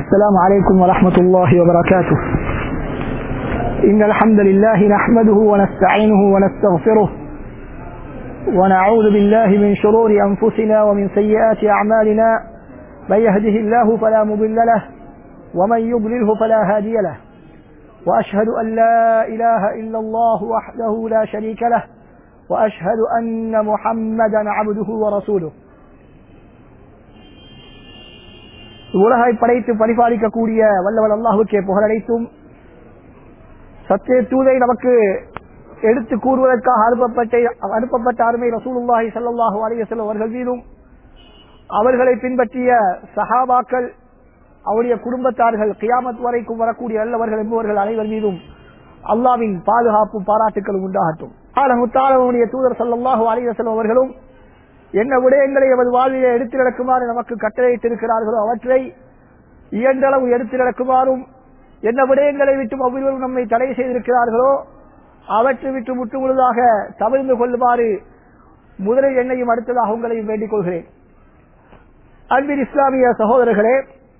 السلام عليكم ورحمة الله وبركاته إن الحمد لله نحمده ونستعينه ونستغفره ونعوذ بالله من شرور أنفسنا ومن سيئات أعمالنا من يهده الله فلا مضل له ومن يضلله فلا هادي له وأشهد أن لا إله إلا الله وحده لا شريك له وأشهد أن محمدا عبده ورسوله உலகை படைத்து பரிபாலிக்கக்கூடிய வல்லவன் அல்லாஹுக்கே புகழடைத்தும் சத்திய தூதை நமக்கு எடுத்து கூறுவதற்காக அனுப்பப்பட்ட அனுப்பப்பட்ட அருமை ரசூலுல்லாஹி ஸல்லல்லாஹு அலைஹி வஸல்லம் அவர்கள் மீதும் அவர்களை பின்பற்றிய சஹாபாக்கள் அவருடைய குடும்பத்தார்கள் கியாமத் வரைக்கும் வரக்கூடிய நல்லவர்கள் என்பவர்கள் அனைவர் மீதும் அல்லாவின் பாதுகாப்பு பாராட்டுகளும் உண்டாகட்டும் ஆலமுத்தாலவனுடைய தூதர் சல்லல்லாஹு அலைஹி வஸல்லம் அவர்களும் என்ன விடயங்களை எமது வாழ்விலே எடுத்து நடக்குமாறு நமக்கு கட்டளையிட்டிருக்கிறார்களோ அவற்றை இயன்றளவு எடுத்து நடக்குமாறும் என்ன விடயங்களை விட்டும் அவ்விருவரும் நம்மை தடை செய்திருக்கிறார்களோ அவற்றை விட்டு முற்று முழுதாக தவிர்ந்து கொள்ளுமாறு முதலில் என்னையும் அடுத்ததாக உங்களையும் வேண்டிக் கொள்கிறேன் அன்பின் இஸ்லாமிய சகோதரர்களே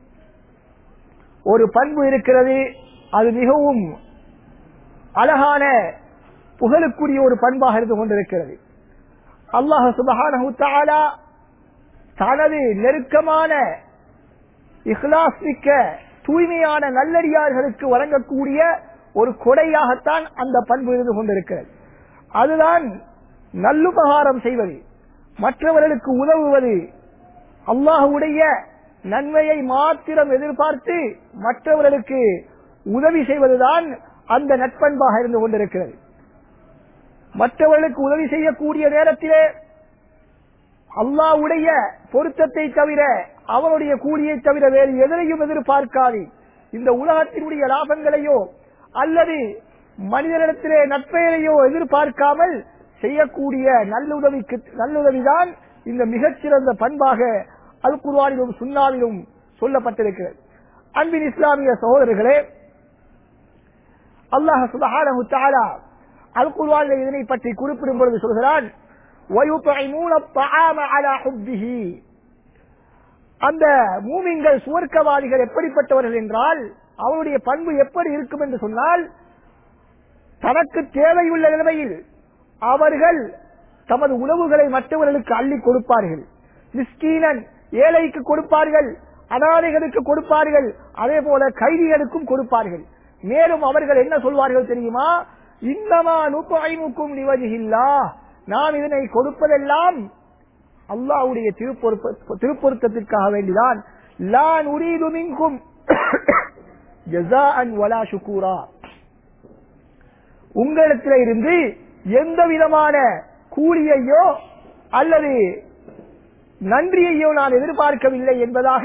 ஒரு பண்பு இருக்கிறது அது மிகவும் அழகான புகழுக்குரிய ஒரு பண்பாக இருந்து கொண்டிருக்கிறது அல்லாஹ் சுபஹானஹு தஆலா தனது நெருக்கமான இஹ்லாஸ் மிக்க தூய்மையான நல்லடியார்களுக்கு வழங்கக்கூடிய ஒரு கொடையாகத்தான் அந்த பண்பு இருந்து கொண்டிருக்கிறது அதுதான் நல்லுபகாரம் செய்வது மற்றவர்களுக்கு உதவுவது அல்லாஹுடைய நன்மையை மாத்திரம் எதிர்பார்த்து மற்றவர்களுக்கு உதவி செய்வதுதான் அந்த நட்பண்பாக இருந்து கொண்டிருக்கிறது மற்றவர்களுக்கு உதவி செய்யக்கூடிய நேரத்திலே அல்லாவுடைய பொருத்தத்தை தவிர அவனுடைய கூலியை தவிர வேறு எதனையும் எதிர்பார்க்காது இந்த உலகத்தினுடைய லாபங்களையோ அல்லது மனிதனிடத்திலே நட்பெயரையோ எதிர்பார்க்காமல் செய்யக்கூடிய நல்லுதவிக்கு நல்லுதவிதான் இந்த மிகச்சிறந்த பண்பாக அல் குர்வானிலும் சுன்னாவிலும் சொல்லப்பட்டிருக்கிறது அன்பின் இஸ்லாமிய சகோதரர்களே அல்லாஹ் சுபஹானஹு தஆலா அல் குர்ஆனில் இதனை பற்றி குறிப்பிடும் பொழுது சொல்கிறான் وَيُطْعِمُونَ الطَّعَامَ عَلَى حُبِّهِ அந்த மூமின்கள் சுவர்க்கவாதிகள் எப்படிப்பட்டவர்கள் என்றால் அவருடைய பண்பு எப்படி இருக்கும் என்று சொன்னால் தனக்கு தேவையுள்ள நிலைமையில் அவர்கள் தமது உணவுகளை மற்றவர்களுக்கு அள்ளி கொடுப்பார்கள் மிஸ்கீனன் ஏழைக்கு கொடுப்பார்கள் அனாதைகளுக்கு கொடுப்பார்கள் அதே போல கைதிகளுக்கும் கொடுப்பார்கள் மேலும் அவர்கள் என்ன சொல்வார்கள் தெரியுமா இன்னமா நுப்பாய்முக்கும் நிவஜில்லா நாம் இதனை கொடுப்பதெல்லாம் அல்லாவுடைய திருப்பொருத்தத்திற்காக வேண்டிதான் லான் உரீது மின்கும் ஜசாஅன் வலா ஷுக்கூரா உங்களிடத்தில் இருந்து எந்த விதமான கூலியையோ அல்லது நன்றியையோ நான் எதிர்பார்க்கவில்லை என்பதாக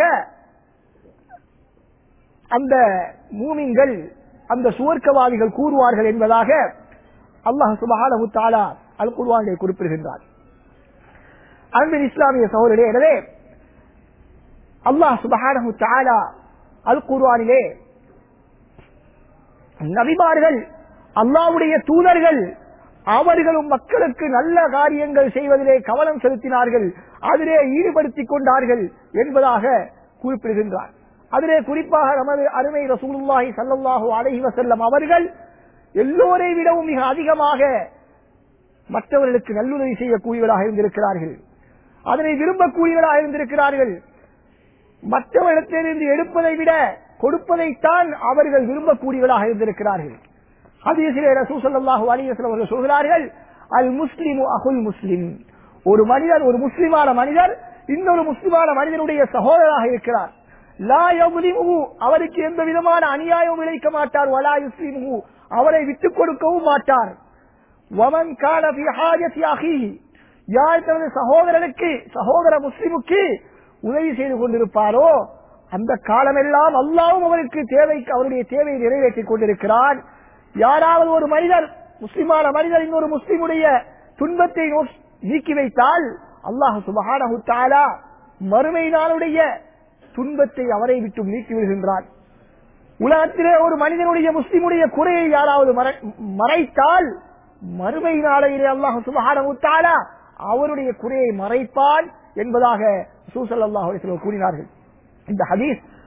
அந்த மூமிங்கள் அந்த சுவர்க்கவாதிகள் கூறுவார்கள் என்பதாக அல்லாஹ் சுபஹானஹு தஆலா அல் குர்ஆனிலே குறிப்பிடுகின்றார் அன்பின் இஸ்லாமிய சகோதரரே எனவே அல்லாஹ் சுபஹானஹு தஆலா அல் குர்ஆனிலே நபிமார்கள் அல்லாஹ்வுடைய தூதர்கள் அவர்களும் மக்களுக்கு நல்ல காரியங்கள் செய்வதிலே கவனம் செலுத்தினார்கள் அதிலே ஈடுபடுத்திக் கொண்டார்கள் என்பதாக குறிப்பிடுகின்றார் அதிலே குறிப்பாக நமது அருமை ரசூலுல்லாஹி சல்லல்லாஹு அலைஹி வஸல்லம் அவர்கள் எல்லோரை விடவும் மிக அதிகமாக மற்றவர்களுக்கு நல்லுதவி செய்யக்கூடியவர்களாக இருந்திருக்கிறார்கள் அதனை விரும்பக்கூடியவர்களாக இருந்திருக்கிறார்கள் மற்றவரிடத்திலிருந்து எடுப்பதை விட கொடுப்பதைத்தான் அவர்கள் விரும்பக்கூடியவர்களாக இருந்திருக்கிறார்கள் ஹதீஸிலே ரசூசல்லாஹு அலிவசலம் அவர்கள் சொல்கிறார்கள் அல் முஸ்லிமு அகுல் முஸ்லிம் ஒரு மனிதர் ஒரு முஸ்லிமான மனிதர் இன்னொரு முஸ்லிமான மனிதனுடைய சகோதராக இருக்கிறார் லா யமுலிமுஹு அவருக்கு எந்த விதமான அநியாயம் இழைக்க மாட்டார் வலா யுஸ்லிமுஹு அவரை விட்டுக் கொடுக்கவும் மாட்டார் வமன் கால ஃபி ஹாஜத்தி அஹீஹி யார் தனது சகோதரனுக்கு சகோதர முஸ்லிமுக்கு உதவி செய்து கொண்டிருப்பாரோ அந்த காலமெல்லாம் அல்லாவும் அவருக்கு தேவை அவருடைய தேவையை நிறைவேற்றிக் கொண்டிருக்கிறான் யாராவது ஒரு மனிதர் முஸ்லிமான மனிதர் இன்னொரு முஸ்லிமுடைய துன்பத்தை நீக்கி வைத்தால் அல்லாஹ் சுபஹானஹு தஆலா மறுமை நாளுடைய துன்பத்தை அவரை விட்டு நீக்கி விடுகின்றான் உலகத்திலே ஒரு மனிதனுடைய முஸ்லிமுடைய குறையை யாராவது மறைத்தால் மறுமை நாளையிலே அல்லாஹ் சுபஹானஹு தஆலா அவருடைய குறையை மறைப்பான் என்பதாக சூசல் அல்லாஹ் கூறினார்கள் இந்த ஹதீஸ்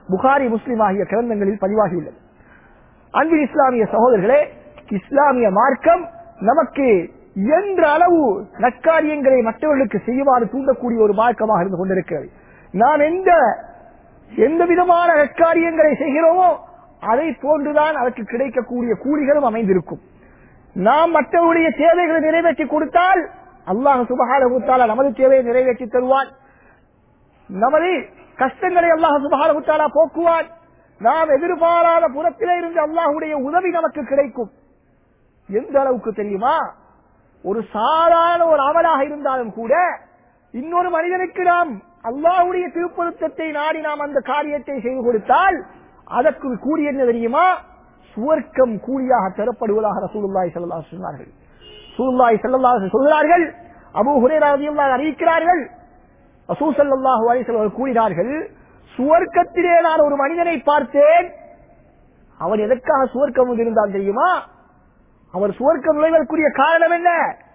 புகாரி முஸ்லிம் ஆகிய கிரந்தங்களில் பதிவாகியுள்ளது அன்பின் இஸ்லாமிய சகோதரர்களே இஸ்லாமிய மார்க்கம் நமக்கு என்ற அளவு நற்காரியங்களை மற்றவர்களுக்கு செய்யுமாறு தூண்டக்கூடிய ஒரு மார்க்கமாக இருந்து கொண்டிருக்கிறது நாம் எந்த எந்த விதமான நற்காரியங்களை செய்கிறோமோ அதை போன்றுதான் அதற்கு கிடைக்கக்கூடிய கூலிகளும் அமைந்திருக்கும் நாம் மற்றவருடைய தேவைகளை நிறைவேற்றி கொடுத்தால் அல்லாஹ் சுபகால நமது தேவையை நிறைவேற்றி தருவான் நமது கஷ்டங்களை அல்லாஹ் சுபகால போக்குவான் நாம் எதிர்பாராத புறத்திலே இருந்து அல்லாஹுடைய உதவி நமக்கு கிடைக்கும் எந்த அளவுக்கு தெரியுமா ஒரு சாதாரண ஒரு அமலாக இருந்தாலும் கூட இன்னொரு மனிதனுக்கு நாம் அல்லாஹுடைய திருப்பொருத்தத்தை நாடி நாம் அந்த காரியத்தை செய்து கொடுத்தால் அதற்கு கூலி என்ன தெரியுமா சுவர்க்கம் கூலியாக தரப்படுவதாக ரசூலுல்லாய் செல்லல்லா சொன்னார்கள் சூல்லாய் செல்லல்லா சொல்கிறார்கள் அபு ஹுரேராதியல்லாக அறிவிக்கிறார்கள் ரசூ சல்லாஹு அலிசல்வர் கூறினார்கள் சுவர்க்கத்திலே நான் ஒரு மனிதனை பார்த்தேன் அவன் எதற்காக சுவர்க்கம் இருந்தால் தெரியுமா அவர் சுவர்க்கம் நுழைவதற்குரிய காரணம் என்ன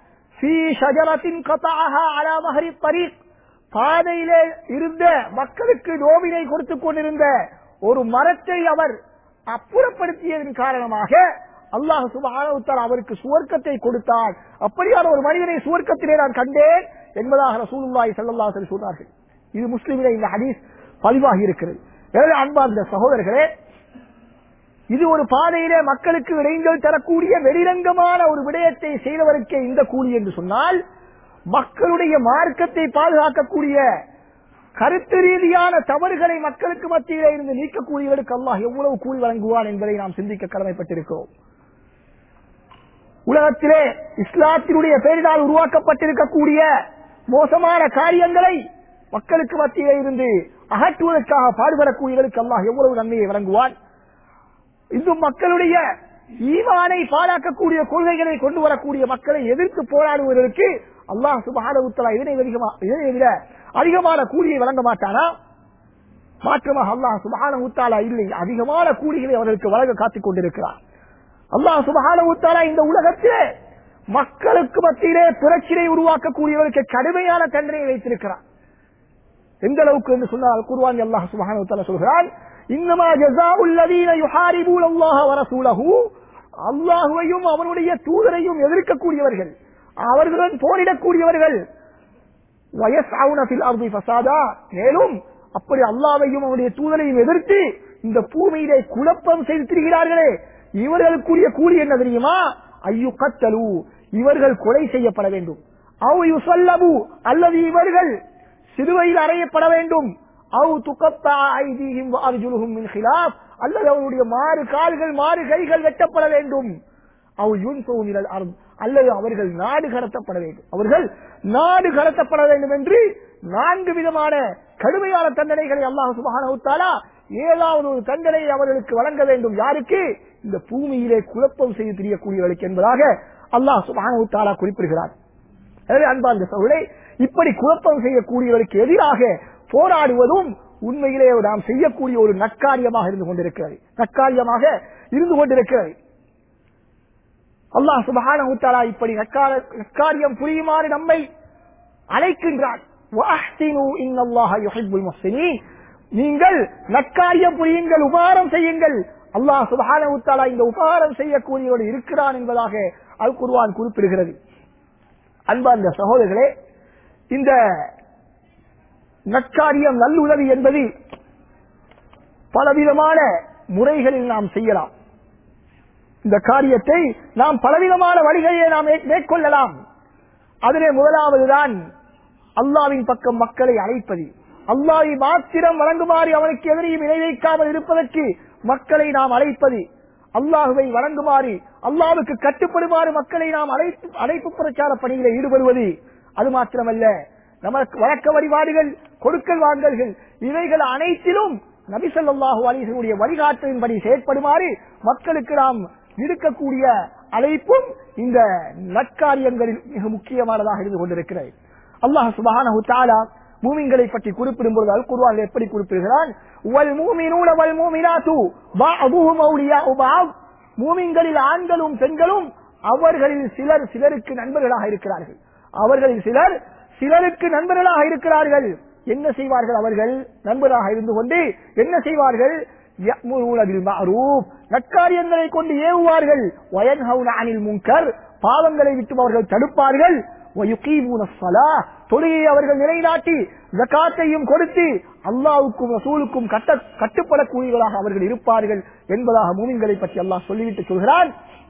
பாதையிலே இருந்த மக்களுக்கு நோவினை கொடுத்துக் கொண்டிருந்த ஒரு மரத்தை அவர் அப்புறப்படுத்தியதன் காரணமாக அல்லாஹ் சுபானவுத்தால் அவருக்கு சுவர்க்கத்தை கொடுத்தார் அப்படியான ஒரு மனிதனை சுவர்க்கத்திலே நான் கண்டேன் என்பதாக ரசூலுல்லாய் சல்லாஹ் சொன்னார்கள் இது முஸ்லிமிலே இந்த ஹதீஸ் பதிவாகி இருக்கிறது எனவே அன்பார்ந்த சகோதரர்களே இது ஒரு பாதையிலே மக்களுக்கு இடைஞ்சல் தரக்கூடிய வெளிரங்கமான ஒரு விடயத்தை செய்தவருக்கே இந்த கூலி என்று சொன்னால் மக்களுடைய மார்க்கத்தை பாதுகாக்கக்கூடிய கருத்து ரீதியான தவறுகளை மக்களுக்கு மத்தியிலே இருந்து நீக்கக்கூடியவர்களுக்கு அல்லாஹ் எவ்வளவு கூலி வழங்குவான் என்பதை நாம் சிந்திக்க கடமைப்பட்டிருக்கிறோம் உலகத்திலே இஸ்லாத்தினுடைய பெயரினால் உருவாக்கப்பட்டிருக்கக்கூடிய மோசமான காரியங்களை மக்களுக்கு மத்தியிலே இருந்து அகற்றுவதற்காக பாடுபடக்கூடியவர்களுக்கு அல்லாஹ் எவ்வளவு நன்மையை வழங்குவான் இன்னும் மக்களுடைய ஈமானை பாழாக்கக்கூடிய கொள்கைகளை கொண்டு வரக்கூடிய மக்களை எதிர்த்து போராடுவதற்கு அல்லாஹ் சுபான உத்தலா இதனை இதனை விட அதிகமான கூலியை வழங்க மாட்டானா மாற்றமாக அல்லாஹ் சுபஹான உத்தாலா இல்லை அதிகமான கூலிகளை அவர்களுக்கு வழங்க காத்துக் கொண்டிருக்கிறார் அல்லாஹ் சுபஹான உத்தாலா இந்த உலகத்திலே மக்களுக்கு மத்தியிலே புரட்சியை உருவாக்கக்கூடியவர்களுக்கு கடுமையான தண்டனையை வைத்திருக்கிறார் எந்த அளவுக்கு என்று சொன்னால் குர்வான் அல்லாஹ் சுபஹான உத்தாலா சொல்கிறான் இன்னமா ஜஸாஉல்லதீன யுஹாரிபூன அல்லாஹ வரசூலஹு அல்லாஹுவையும் அவனுடைய தூதரையும் எதிர்க்கக்கூடியவர்கள் அவர்களுடன் போரிடக்கூடியவர்கள் மேலும் அப்படி அல்லாவையும் அவனுடைய தூதரையும் எதிர்த்து இந்த பூமியிலே குழப்பம் செய்து திரிகிறார்களே இவர்களுக்குரிய கூலி என்ன தெரியுமா ஐயு கத்தலு இவர்கள் கொலை செய்யப்பட வேண்டும் அவு சொல்லபு அல்லது இவர்கள் சிறுவையில் அறையப்பட வேண்டும் அவு துக்கத்தா ஐதீஹிம் அர்ஜுலுஹும் மின் ஹிலாப் அல்லது அவருடைய மாறு கால்கள் மாறு கைகள் வெட்டப்பட வேண்டும் அவு யுன்சவு மினல் அர்த் அல்லது அவர்கள் நாடு கடத்தப்பட வேண்டும் அவர்கள் நாடு கடத்தப்பட வேண்டும் என்று நான்கு விதமான கடுமையான தண்டனைகளை அல்லாஹ் சுபஹானா ஏதாவது ஒரு தண்டனை அவர்களுக்கு வழங்க வேண்டும் யாருக்கு இந்த பூமியிலே குழப்பம் செய்து தெரியக்கூடியவர்களுக்கு என்பதாக அல்லாஹ் சுபஹானா குறிப்பிடுகிறார் எனவே அன்பார்ந்த சவுளை இப்படி குழப்பம் செய்யக்கூடியவருக்கு எதிராக போராடுவதும் உண்மையிலே நாம் செய்யக்கூடிய ஒரு நற்காரியமாக இருந்து கொண்டிருக்கிறது நற்காரியமாக இருந்து கொண்டிருக்கிறது அல்லாஹ் சுபஹான ஊத்தாலா இப்படி நற்காரியம் புரியுமாறு நம்மை அழைக்கின்றான் நீங்கள் நற்காரியம் புரியுங்கள் உபாரம் செய்யுங்கள் அல்லாஹ் சுபஹான ஊத்தாலா இந்த உபாரம் செய்யக்கூடியவர்கள் இருக்கிறான் என்பதாக அல் குர்வான் குறிப்பிடுகிறது அன்பார்ந்த சகோதரர்களே இந்த நற்காரியம் நல்லுதவி என்பது பலவிதமான முறைகளில் நாம் செய்யலாம் இந்த காரியத்தை நாம் பலவிதமான வழிகளிலே நாம் மேற்கொள்ளலாம் அதிலே முதலாவதுதான் அல்லாவின் பக்கம் மக்களை அழைப்பது அல்லாவை மாத்திரம் வழங்குமாறு அவனுக்கு எதிரையும் இணை வைக்காமல் இருப்பதற்கு மக்களை நாம் அழைப்பது அல்லாஹுவை வழங்குமாறு அல்லாவுக்கு கட்டுப்படுமாறு மக்களை நாம் அழைப்பு அழைப்பு பிரச்சார பணியில ஈடுபடுவது அது மாத்திரமல்ல நமக்கு வழக்க வழிபாடுகள் கொடுக்கல் வாங்கல்கள் இவைகள் அனைத்திலும் நபிசல்லாஹு அலிசனுடைய வழிகாட்டலின்படி செயற்படுமாறு மக்களுக்கு நாம் விடுக்கக்கூடிய அழைப்பும் இந்த நற்காரியங்களில் மிக முக்கியமானதாக இருந்து கொண்டிருக்கிறது அல்லாஹ் சுபஹானஹு தஆலா மூமின்களை பற்றி குறிப்பிடும் பொழுது அல் குர்ஆனில் எப்படி குறிப்பிடுகிறான் வல் மூமினூன வல் மூமினாத்து பஅதுஹும் அவுலியாஉ பஅத் மூமின்களில் ஆண்களும் பெண்களும் அவர்களில் சிலர் சிலருக்கு நண்பர்களாக இருக்கிறார்கள் அவர்களில் சிலர் சிலருக்கு நண்பர்களாக இருக்கிறார்கள் என்ன செய்வார்கள் அவர்கள் நண்பராக இருந்து கொண்டு என்ன செய்வார்கள் يأمرون بالمعروف நற்காரியங்களை கொண்டு ஏவுவார்கள் وينهون عن المنكر பாவங்களை விட்டு அவர்கள் தடுப்பார்கள் ويقيمون الصلاة தொழுகையை அவர்கள் நிலைநாட்டி ஜகாத்தையும் கொடுத்து அல்லாவுக்கும் ரசூலுக்கும் கட்ட கட்டுப்படக்கூடியவர்களாக அவர்கள் இருப்பார்கள் என்பதாக மூமின்களை பற்றி அல்லாஹ் சொல்லிவிட்டு சொல்கிறான்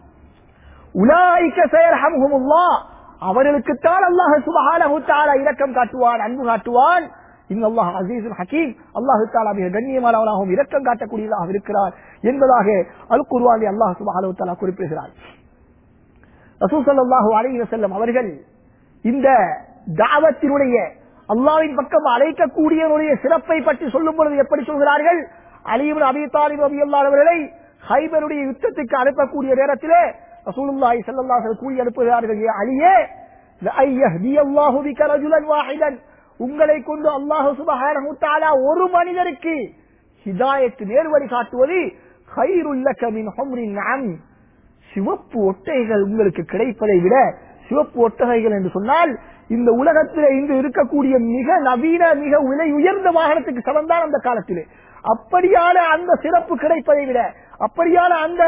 உலாய்க்க செயர்ஹம்ஹுமுல்லா அவர்களுக்குத்தான் அல்லாஹ் சுபஹானஹு தஆலா இரக்கம் காட்டுவான் அன்பு காட்டுவான் இன்னல்லாஹ் அசீசுல் ஹக்கீம் அல்லாஹு தஆலா மிக கண்ணியமானவனாகவும் இரக்கம் காட்டக்கூடியதாக இருக்கிறார் என்பதாக அல் குர்ஆனில் அல்லாஹ் சுபஹானஹு தஆலா குறிப்பிடுகிறார் ரசூல் ஸல்லல்லாஹு அலைஹி வஸல்லம் அவர்கள் இந்த தாவத்தினுடைய அல்லாஹ்வின் பக்கம் அழைக்கக்கூடியவருடைய சிறப்பை பற்றி சொல்லும் பொழுது எப்படி சொல்கிறார்கள் அலிபின் அபி தாலிப் ரலியல்லாஹு அவர்களை ஹைபருடைய யுத்தத்துக்கு அனுப்பக்கூடிய நேரத்திலே ரசூலுல்லாஹி ஸல்லல்லாஹு அலைஹி வஸல்லம் கூறி அனுப்புகிறார்கள் "யா அலியே லஐ யஹ்தியல்லாஹு பிக ரஜுலன் வாஹிதன் உங்களை கொண்டு அல்லாஹ் சுப்ஹானஹு வ தஆலா ஒரு மனிதருக்கு ஹிதாயத் நேர்வழி காட்டுவது கைருல் லக மின் ஹும்ரின் நஅம் சிவப்பு ஒட்டைகள் உங்களுக்கு கிடைப்பதை விட சிவப்பு ஒட்டகைகள் என்று சொன்னால் இந்த உலகத்திலே இங்கு இருக்கக்கூடிய மிக நவீன மிக விலை உயர்ந்த வாகனத்துக்கு சமந்தான் அந்த காலத்திலே அப்படியான அந்த சிறப்பு கிடைப்பதை விட அப்படியான அந்த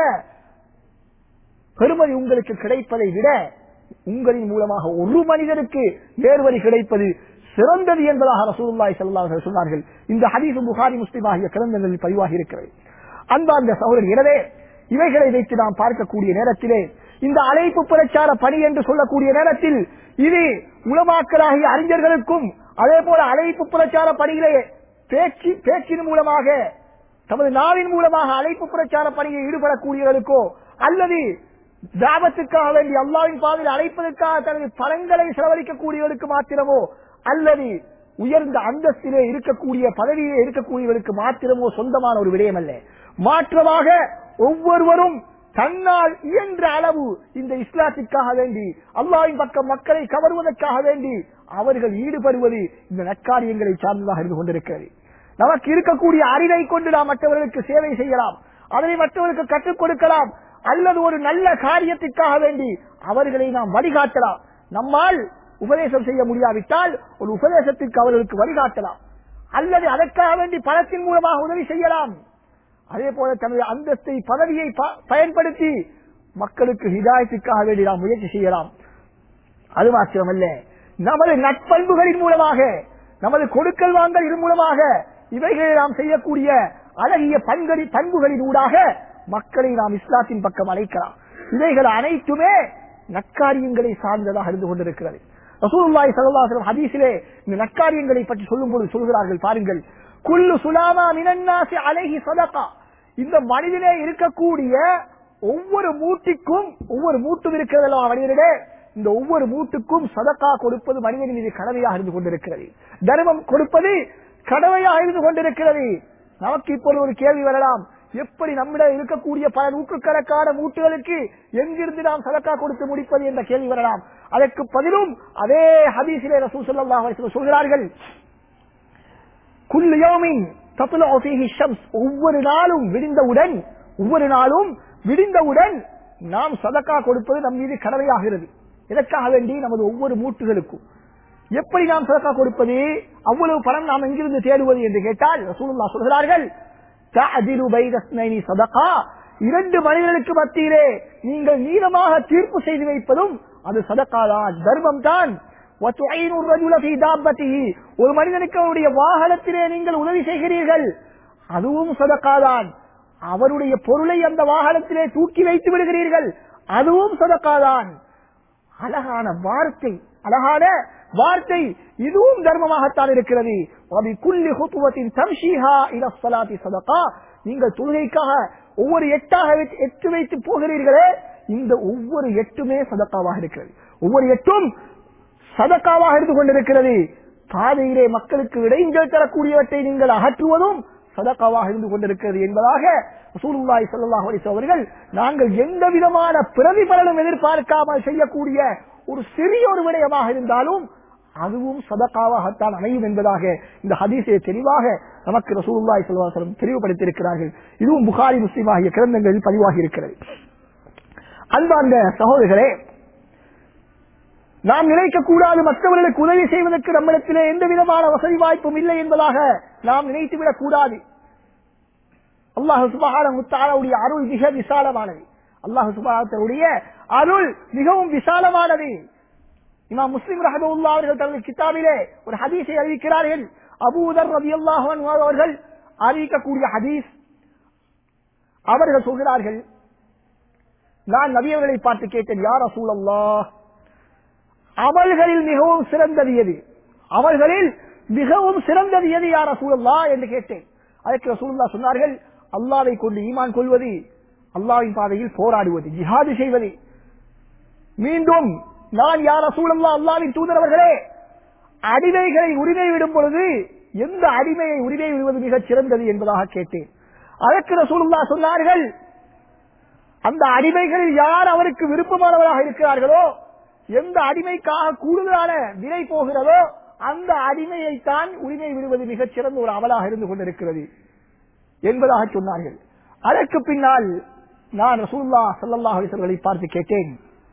பெருமதி உங்களுக்கு கிடைப்பதை விட உங்களின் மூலமாக ஒரு மனிதனுக்கு நேர்வழி கிடைப்பது சிறந்தது என்பதாக ரசூலுல்லாஹி ஸல்லல்லாஹு அலைஹி வஸல்லம் சொன்னார்கள் இந்த ஹதீஸ் புகாரி முஸ்லிம் ஆகிய கிரந்தங்களில் பதிவாகி இருக்கிறது அன்பார்ந்த சகோதரர் எனவே இவைகளை வைத்து நாம் பார்க்கக்கூடிய நேரத்திலே இந்த அழைப்பு பிரச்சார பணி என்று சொல்லக்கூடிய நேரத்தில் இது உலமாக்களாகிய அறிஞர்களுக்கும் அதே போல அழைப்பு பிரச்சார பணியிலே பேச்சு பேச்சின் மூலமாக தமது நாவின் மூலமாக அழைப்பு பிரச்சார பணியில் ஈடுபடக்கூடியவர்களுக்கோ அல்லது தாபத்துக்காக வேண்டி அல்லாவின் பாதையில் அழைப்பதற்காக தனது பலன்களை செலவழிக்கக்கூடியவர்களுக்கு மாத்திரமோ அல்லது உயர்ந்த அந்தஸ்திலே இருக்கக்கூடிய பதவியிலே இருக்கக்கூடியவர்களுக்கு மாத்திரமோ சொந்தமான ஒரு விடயம் அல்ல மாற்றமாக ஒவ்வொருவரும் தன்னால் இயன்ற அளவு இந்த இஸ்லாத்திற்காக வேண்டி அல்லாவின் பக்கம் மக்களை கவருவதற்காக வேண்டி அவர்கள் ஈடுபடுவது இந்த நற்காரியங்களை சார்ந்ததாக இருந்து கொண்டிருக்கிறது நமக்கு இருக்கக்கூடிய அறிவை கொண்டு நாம் மற்றவர்களுக்கு சேவை செய்யலாம் அதனை மற்றவர்களுக்கு கற்றுக் கொடுக்கலாம் அல்லது ஒரு நல்ல காரியத்திற்காக வேண்டி அவர்களை நாம் வழிகாட்டலாம் நம்மால் உபதேசம் செய்ய முடியாவிட்டால் ஒரு உபதேசத்திற்கு அவர்களுக்கு வழிகாட்டலாம் அல்லது அதற்காக வேண்டி பணத்தின் மூலமாக உதவி செய்யலாம் அதே போல தனது அந்தஸ்தை பதவியை ப- பயன்படுத்தி மக்களுக்கு ஹிதாயத்துக்காக வேண்டி நாம் முயற்சி செய்யலாம் அது மாத்திரமல்ல நமது நட்பண்புகளின் மூலமாக நமது கொடுக்கல் வாங்கல் இதன் மூலமாக இவைகளை நாம் செய்யக்கூடிய அழகிய பண்புகளின் பண்புகளின் ஊடாக மக்களை நாம் இஸ்லாத்தின் பக்கம் அழைக்கலாம் இவைகள் அனைத்துமே நற்காரியங்களை சார்ந்ததாக இருந்து கொண்டிருக்கிறது ரசூலுல்லாஹி ஸல்லல்லாஹு அலைஹி வஸல்லம் ஹதீஸிலே இந்த நற்காரியங்களை பற்றி சொல்லும் பொழுது சொல்கிறார்கள் பாருங்கள் குல்லு சுலாமா மினன்னாசி அலைஹி சதகா இந்த மனிதனே இருக்கக்கூடிய ஒவ்வொரு மூட்டிக்கும் ஒவ்வொரு மூட்டும் இருக்கிறதெல்லாம் மனிதனிலே இந்த ஒவ்வொரு மூட்டுக்கும் சதக்கா கொடுப்பது மனிதன் மீது கடமையாக இருந்து கொண்டிருக்கிறது தர்மம் கொடுப்பது கடமையாக இருந்து கொண்டிருக்கிறது நமக்கு இப்பொழுது ஒரு கேள்வி வரலாம் எப்படி நம்மிடம் இருக்கக்கூடிய பல நூற்றுக்கணக்கான மூட்டுகளுக்கு எங்கிருந்து நாம் சதக்கா கொடுத்து முடிப்பது என்ற கேள்வி வரலாம் அதற்கு பதிலும் அதே ஹதீஸிலே ரசூல் ஸல்லல்லாஹு அலைஹி வஸல்லம் சொல்கிறார்கள் குல்லு யௌமின் தத்லஉ ஃபீஹி ஷம்ஸ் ஒவ்வொரு நாளும் விடிந்தவுடன் ஒவ்வொரு நாளும் விடிந்தவுடன் நாம் சதக்கா கொடுப்பது நம் மீது கடமையாகிறது எதற்காக வேண்டி நமது ஒவ்வொரு மூட்டுகளுக்கும் எப்படி நாம் சதக்கா கொடுப்பது அவ்வளவு பணம் நாம் எங்கிருந்து தேடுவது என்று கேட்டால் ரசூலுல்லாஹ் சொல்கிறார்கள் தஅதிலு பைன இஸ்னைனி சதகா இரண்டு மனிதர்களுக்கு மத்தியிலே நீங்கள் நீளமாக தீர்ப்பு செய்து வைப்பதும் அது சதக்காதான் தர்மம் தான் ஒரு மனிதனுக்கு அவருடைய வாகனத்திலே நீங்கள் உதவி செய்கிறீர்கள் அதுவும் சதக்காதான் அவருடைய பொருளை அந்த வாகனத்திலே தூக்கி வைத்து விடுகிறீர்கள் அதுவும் சதக்காதான் அழகான வார்த்தை அழகான வார்த்தை இதுவும் தர்மமாகத்தான் இருக்கிறது குல்லி ஹுத்துவத்தின் தம்ஷீஹா இல ஸலாத்தி சதகா நீங்கள் தொழுகைக்காக ஒவ்வொரு எட்டாக வைத்து- எட்டு வைத்து போகிறீர்களே இந்த ஒவ்வொரு எட்டுமே சதக்காவாக இருக்கிறது ஒவ்வொரு எட்டும் சதக்காவாக இருந்து கொண்டிருக்கிறது பாதையிலே மக்களுக்கு இடைஞ்சல் தரக்கூடியவற்றை நீங்கள் அகற்றுவதும் சதக்காவாக இருந்து கொண்டிருக்கிறது என்பதாக ரசூலுல்லாஹி ஸல்லல்லாஹு அலைஹி வஸல்லம் அவர்கள் நாங்கள் எந்த விதமான பிரதிபலனும் எதிர்பார்க்காமல் செய்யக்கூடிய ஒரு சிறிய ஒரு விடயமாக இருந்தாலும் அதுவும் சதக்காவாகத்தான் அமையும் என்பதாக இந்த ஹதீஸை தெளிவாக நமக்கு ரசூலுல்லாஹி ஸல்லல்லாஹு அலைஹி வஸல்லம் தெளிவுபடுத்தியிருக்கிறார்கள் இதுவும் புகாரி முஸ்லிம் ஆகிய கிரந்தங்களில் பதிவாகி இருக்கிறது அன்பார்ந்த சகோதரர்களே நாம் நினைக்க கூடாது மற்றவர்களுக்கு உதவி செய்வதற்கு நம்மிடத்திலே எந்த விதமான வசதி வாய்ப்பும் இல்லை என்பதாக நாம் நினைத்து விடக் கூடாது அல்லாஹு சுபஹானுடைய அருள் மிக விசாலமானது அல்லாஹு சுபஹானுடைய அருள் மிகவும் விசாலமானது இமாம் முஸ்லிம் ரஹமுல்லா அவர்கள் தனது கிதாபிலே ஒரு ஹதீஸை அறிவிக்கிறார்கள் அபூதர் ரவி அவர்கள் அறிவிக்கக்கூடிய ஹதீஸ் அவர்கள் சொல்கிறார்கள் நான் நபியவர்களை பார்த்து கேட்டேன் யார் ரசூலல்லா அமல்களில் மிகவும் சிறந்தது எது அமல்களில் மிகவும் சிறந்தது எது யார் ரசூலல்லா என்று கேட்டேன் அதற்கு ரசூலுல்லா சொன்னார்கள் அல்லாவை கொண்டு ஈமான் கொள்வது அல்லாவின் பாதையில் போராடுவது ஜிஹாது செய்வது மீண்டும் நான் யார் ரசூலல்லா அல்லாவின் தூதரவர்களே அடிமைகளை உரிமை விடும் பொழுது எந்த அடிமையை உரிமை விடுவது மிகச் சிறந்தது என்பதாக கேட்டேன் அதற்கு ரசூலுல்லா சொன்னார்கள் அந்த அடிமைகளில் யார் அவருக்கு விருப்பமானவராக இருக்கிறார்களோ எந்த அடிமைக்காக கூடுதலான விலை போகிறதோ அந்த அடிமையைத்தான் உரிமை விடுவது மிகச் சிறந்த ஒரு அமலாக இருந்து கொண்டிருக்கிறது என்பதாக சொன்னார்கள் அதற்கு பின்னால் நான் ரசூல்லா சல்லாஹ் அலிசர்களை பார்த்து கேட்டேன்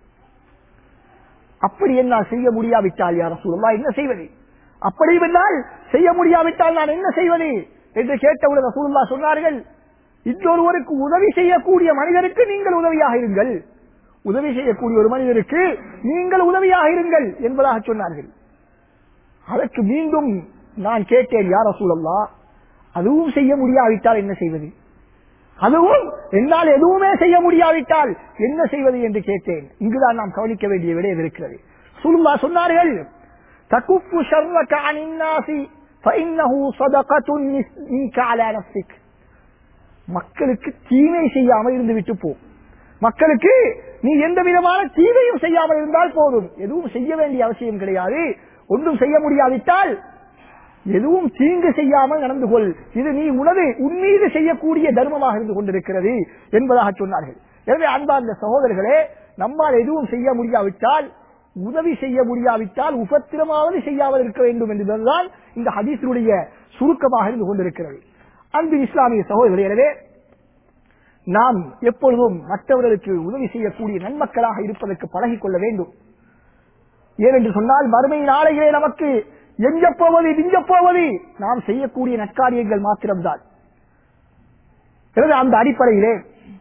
அப்படி என்ன செய்ய முடியாவிட்டால் யார் ரசூல்லா என்ன செய்வது அப்படி என்றால் செய்ய முடியாவிட்டால் நான் என்ன செய்வது என்று கேட்டவுடன் ரசூல்லா சொன்னார்கள் இன்னொருவருக்கு உதவி செய்யக்கூடிய மனிதருக்கு நீங்கள் உதவியாக இருங்கள் உதவி செய்யக்கூடிய ஒரு மனிதருக்கு நீங்கள் உதவியாக இருங்கள் என்பதாக சொன்னார்கள் அதற்கு மீண்டும் நான் கேட்டேன் யார் ரசூலல்லா அதுவும் செய்ய முடியாவிட்டால் என்ன செய்வது அதுவும் என்னால் எதுவுமே செய்ய முடியாவிட்டால் என்ன செய்வது என்று கேட்டேன் இங்குதான் நாம் கவனிக்க வேண்டிய விடயம் இருக்கிறது சுல்லா சொன்னார்கள் தகுப்பு ஷர்ரக அனின்னாசி فإنه صدقة منك على نفسك மக்களுக்கு தீமை செய்யாமல் இருந்து விட்டு போ மக்களுக்கு நீ எந்த விதமான தீமையும் செய்யாமல் இருந்தால் போதும் எதுவும் செய்ய வேண்டிய அவசியம் கிடையாது ஒன்றும் செய்ய முடியாவிட்டால் எதுவும் தீங்கு செய்யாமல் நடந்து கொள் இது நீ உனது உன்மீது செய்யக்கூடிய தர்மமாக இருந்து கொண்டிருக்கிறது என்பதாக சொன்னார்கள் எனவே அன்பார்ந்த சகோதரர்களே நம்மால் எதுவும் செய்ய முடியாவிட்டால் உதவி செய்ய முடியாவிட்டால் உபத்திரமாவது செய்யாமல் இருக்க வேண்டும் என்பதுதான் இந்த ஹதீஸினுடைய சுருக்கமாக இருந்து கொண்டிருக்கிறது அன்பு இஸ்லாமிய சகோதரர்களே எனவே நாம் எப்பொழுதும் மற்றவர்களுக்கு உதவி செய்யக்கூடிய நன்மக்களாக இருப்பதற்கு பழகிக் கொள்ள வேண்டும் ஏனென்று சொன்னால் மறுமை நாளைகளே நமக்கு எஞ்ச போவது விஞ்ச போவது நாம் செய்யக்கூடிய நற்காரியங்கள் மாத்திரம்தான் எனவே அந்த அடிப்படையிலே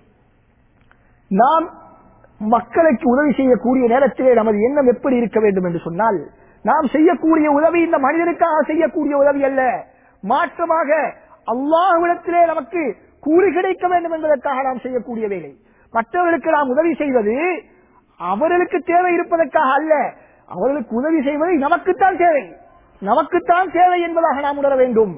நாம் மக்களுக்கு உதவி செய்யக்கூடிய நேரத்திலே நமது எண்ணம் எப்படி இருக்க வேண்டும் என்று சொன்னால் நாம் செய்யக்கூடிய உதவி இந்த மனிதனுக்காக செய்யக்கூடிய உதவி அல்ல மாற்றமாக அல்லாஹ்விடத்திலே நமக்கு கூலி கிடைக்க வேண்டும் என்பதற்காக நாம் செய்யக்கூடிய வேலை மற்றவர்களுக்கு நாம் உதவி செய்வது அவர்களுக்கு தேவை இருப்பதற்காக அல்ல அவர்களுக்கு உதவி செய்வது நமக்குத்தான் தேவை நமக்குத்தான் தேவை என்பதாக நாம் உணர வேண்டும்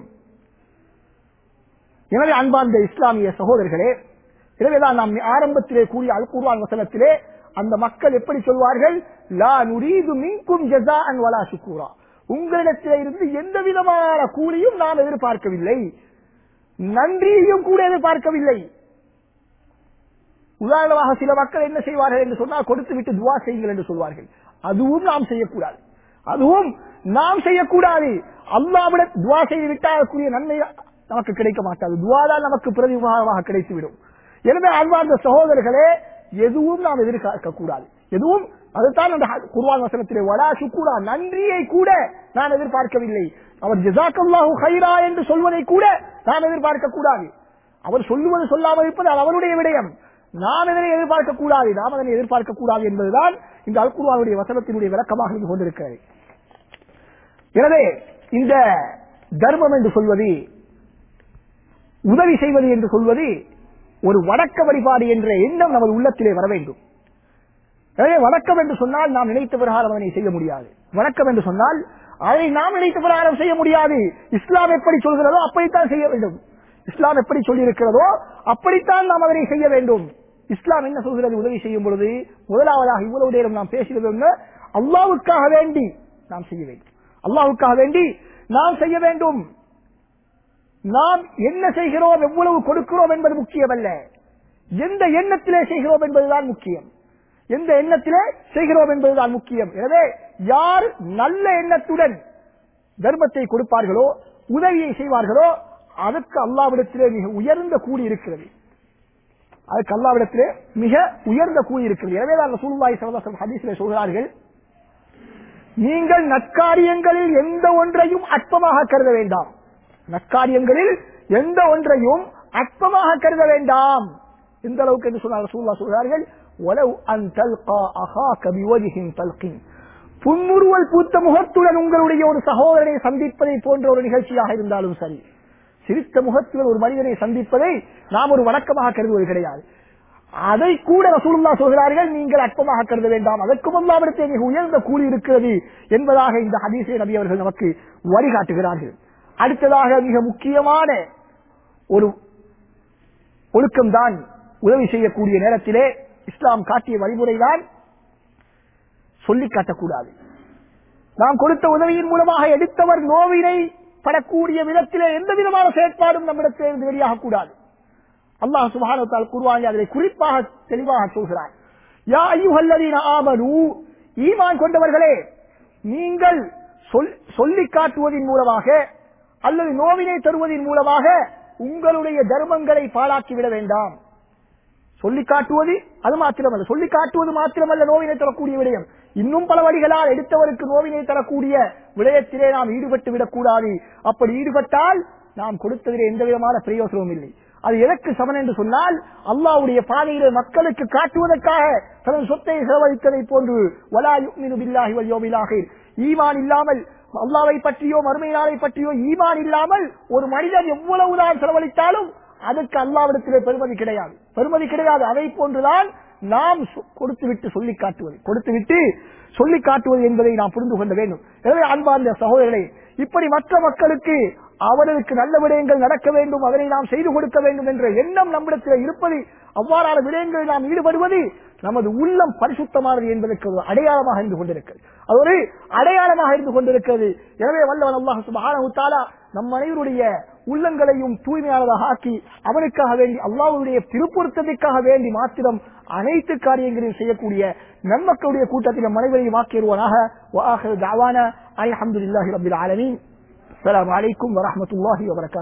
எனவே அன்பார்ந்த இஸ்லாமிய சகோதரர்களே எனவேதான் நாம் ஆரம்பத்திலே கூறிய அல் குர்ஆன் வசனத்திலே அந்த மக்கள் எப்படி சொல்வார்கள் லா நுரீது மின்கும் ஜஸாஅன் வலா ஷுக்கூரா உங்களிடத்திலே இருந்து எந்த விதமான கூலியும் நாம் எதிர்பார்க்கவில்லை நன்றியையும் கூட எதிர்பார்க்கவில்லை உதாரணமாக சில மக்கள் என்ன செய்வார்கள் என்று சொன்னால் கொடுத்து விட்டு துவா செய்யுங்கள் என்று சொல்வார்கள் அதுவும் நாம் செய்யக்கூடாது அதுவும் நாம் செய்யக்கூடாது அல்லாவிட துவா செய்து விட்டால் அதற்குரிய நன்மை நமக்கு கிடைக்க மாட்டாது துவா தான் நமக்கு பிரதிபமாக கிடைத்துவிடும் எனவே அன்பார்ந்த சகோதரர்களே எதுவும் நாம் எதிர்பார்க்க கூடாது எதுவும் அதுதான் அந்த குர்வான் வசனத்திலே வலா சுக்கூரா நன்றியை கூட நான் எதிர்பார்க்கவில்லை அவர் ஜிசாக்கல்லாஹு ஹைரா என்று சொல்வதை கூட நாம் எதிர்பார்க்க கூடாது அவர் சொல்லுவது சொல்லாமல் இருப்பது அது அவருடைய விடயம் நாம் இதனை எதிர்பார்க்க கூடாது நாம் அதனை எதிர்பார்க்க கூடாது என்பதுதான் இந்த அல்குர்வானுடைய வசனத்தினுடைய விளக்கமாக இருந்து கொண்டிருக்கிறது எனவே இந்த தர்மம் என்று சொல்வது உதவி செய்வது என்று சொல்வது ஒரு வணக்க வழிபாடு என்ற எண்ணம் நமது உள்ளத்திலே வர வேண்டும் எனவே வணக்கம் என்று சொன்னால் நாம் நினைத்த பிரகாரம் அதனை செய்ய முடியாது வணக்கம் என்று சொன்னால் அதை நாம் நினைத்த பிரகாரம் செய்ய முடியாது இஸ்லாம் எப்படி சொல்கிறதோ அப்படித்தான் செய்ய வேண்டும் இஸ்லாம் எப்படி சொல்லியிருக்கிறதோ அப்படித்தான் நாம் அதனை செய்ய வேண்டும் இஸ்லாம் என்ன சொல்கிறது உதவி செய்யும் பொழுது முதலாவதாக இவ்வளவு நேரம் நாம் பேசுகிறது அல்லாவுக்காக வேண்டி நாம் செய்ய வேண்டும் அல்லாவுக்காக வேண்டி நாம் செய்ய வேண்டும் நாம் என்ன செய்கிறோம் எவ்வளவு கொடுக்கிறோம் என்பது முக்கியமல்ல எந்த எண்ணத்திலே செய்கிறோம் என்பதுதான் முக்கியம் எந்த எண்ணத்திலே செய்கிறோம் என்பதுதான் முக்கியம் எனவே யார் நல்ல எண்ணத்துடன் தர்மத்தை கொடுப்பார்களோ உதவியை செய்வார்களோ அதற்கு அல்லாவிடத்திலே மிக உயர்ந்த கூலி இருக்கிறது அதுக்கு அல்லாவிடத்திலே மிக உயர்ந்த கூலி இருக்கிறது எனவே தான் சூழ்வாய் சகோதரம் ஹதீஸிலே சொல்கிறார்கள் நீங்கள் நற்காரியங்களில் எந்த ஒன்றையும் அற்பமாக கருத வேண்டாம் நற்காரியங்களில் எந்த ஒன்றையும் அற்பமாக கருத வேண்டாம் இந்த அளவுக்கு என்று சொன்னார் ரசூலுல்லாஹ் சொல்கிறார்கள் "வலவ் அன் தல்கா அஹாக பிவஜ்ஹின் தல்கின்." புன்முறுவல் பூத்த முகத்துடன் உங்களுடைய ஒரு சகோதரனை சந்திப்பதை போன்ற ஒரு நிகழ்ச்சியாக இருந்தாலும் சரி சிரித்த முகத்துடன் ஒரு மனிதனை சந்திப்பதை நாம் ஒரு வணக்கமாக கருதுவது கிடையாது அதை கூட ரசூலுல்லாஹ் சொல்கிறார்கள் நீங்கள் அற்பமாக கருத வேண்டாம் அதற்கும் அல்லாவிடத்தே மிக உயர்ந்த கூலி இருக்கிறது என்பதாக இந்த ஹதீஸை நபி அவர்கள் நமக்கு வழிகாட்டுகிறார்கள் அடுத்ததாக மிக முக்கியமான ஒரு ஒழுக்கம்தான் உதவி செய்யக்கூடிய நேரத்திலே இஸ்லாம் காட்டிய வழிமுறைதான் சொல்லிக் காட்டக்கூடாது நாம் கொடுத்த உதவியின் மூலமாக எடுத்தவர் நோவினை படக்கூடிய விதத்திலே எந்த விதமான செயற்பாடும் நம்மிடத்திலிருந்து வெளியாக கூடாது அல்லாஹ் சுபானத்தால் குருவாங்க அதை குறிப்பாக தெளிவாக சொல்கிறார் யா ஐயுஹல்லதீன ஆமனு ஈமான் கொண்டவர்களே நீங்கள் சொல்- சொல்லிக் காட்டுவதின் மூலமாக அல்லது நோவினை தருவதின் மூலமாக உங்களுடைய தர்மங்களை பாழாக்கிவிட வேண்டாம் சொல்லி காட்டுவது அது மாத்திரமல்ல சொல்லி காட்டுவது மாத்திரமல்ல நோவினை தரக்கூடிய விடயம் இன்னும் பல வழிகளால் எடுத்தவருக்கு நோவினை தரக்கூடிய விடயத்திலே நாம் ஈடுபட்டு விடக்கூடாது அப்படி ஈடுபட்டால் நாம் கொடுத்ததிலே எந்த விதமான பிரயோசனமும் இல்லை அது எதற்கு சமன் என்று சொன்னால் அல்லாஹ்வுடைய பாதையிலே மக்களுக்கு காட்டுவதற்காக தனது சொத்தை செலவழித்ததை போன்று வலா யுக்மினு பில்லாஹி வல் யௌமில் ஆகிர் ஈமான் இல்லாமல் அல்லாவை பற்றியோ மறுமை நாளை பற்றியோ ஈமான் இல்லாமல் ஒரு மனிதன் எவ்வளவுதான் செலவழித்தாலும் அதற்கு அல்லாவிடத்திலே பெருமதி கிடையாது பெருமதி கிடையாது அதை போன்றுதான் நாம் சொ- கொடுத்துவிட்டு சொல்லி காட்டுவது கொடுத்துவிட்டு சொல்லி காட்டுவது என்பதை நாம் புரிந்து கொள்ள வேண்டும் எனவே அன்பார்ந்த சகோதரர்களே இப்படி மற்ற மக்களுக்கு அவர்களுக்கு நல்ல விடயங்கள் நடக்க வேண்டும் அதனை நாம் செய்து கொடுக்க வேண்டும் என்ற எண்ணம் நம்மிடத்தில் இருப்பது அவ்வாறான விடயங்களில் நாம் ஈடுபடுவது நமது உள்ளம் பரிசுத்தமானது என்பதற்கு ஒரு அடையாளமாக இருந்து கொண்டிருக்கிறது அது ஒரு அடையாளமாக இருந்து கொண்டிருக்கிறது எனவே வல்லவன் அல்லாஹ் சுப்ஹானஹு தஆலா நம் அனைவருடைய உள்ளங்களையும் தூய்மையானதாக ஆக்கி அவனுக்காக வேண்டி அல்லாஹ்வுடைய திருப்பொருத்தத்திற்காக வேண்டி மாத்திரம் அனைத்து காரியங்களையும் செய்யக்கூடிய நன்மக்களுடைய கூட்டத்தில் நம் அனைவரையும் ஆக்கிடுவானாக وآخر دعوانا الحمد لله رب العالمين السلام عليكم ورحمة الله وبركاته